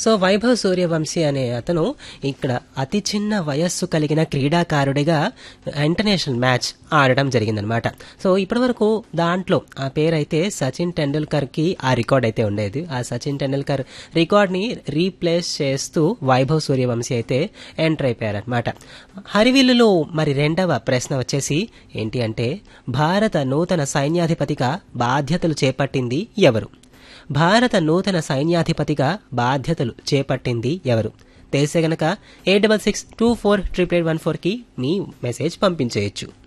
so Vaibhav Suryavanshi అనే అతను ఇక్కడ అతి చిన్న వయస్సు కలిగిన క్రీడాకారుడిగా ఇంటర్నేషనల్ మ్యాచ్ ఆడడం జరిగిందనమాట సో ఇప్పటివరకు దాంట్లో ఆ పేరు అయితే సచిన్ టెండూల్కర్ కి ఆ రికార్డ్ అయితే ఉండేది ఆ సచిన్ టెండూల్కర్ రికార్డ్ ని రీప్లేస్ చేస్తూ వైభవ్ సూర్యవంశీ అయితే ఎంటర్ అయిపోయారనమాట హరివిల్లులో మరి రెండవ ప్రశ్న వచ్చేసి ఏంటి అంటే భారత నూతన సైన్యాధిపతిగా బాధ్యతలు చేపట్టింది ఎవరు భారత నూతన సైన్యాధిపతిగా బాధ్యతలు చేపట్టింది ఎవరు తెలిసే గనక eight double six two four triple eight one ఫోర్కి మీ మెసేజ్ పంపించేయచ్చు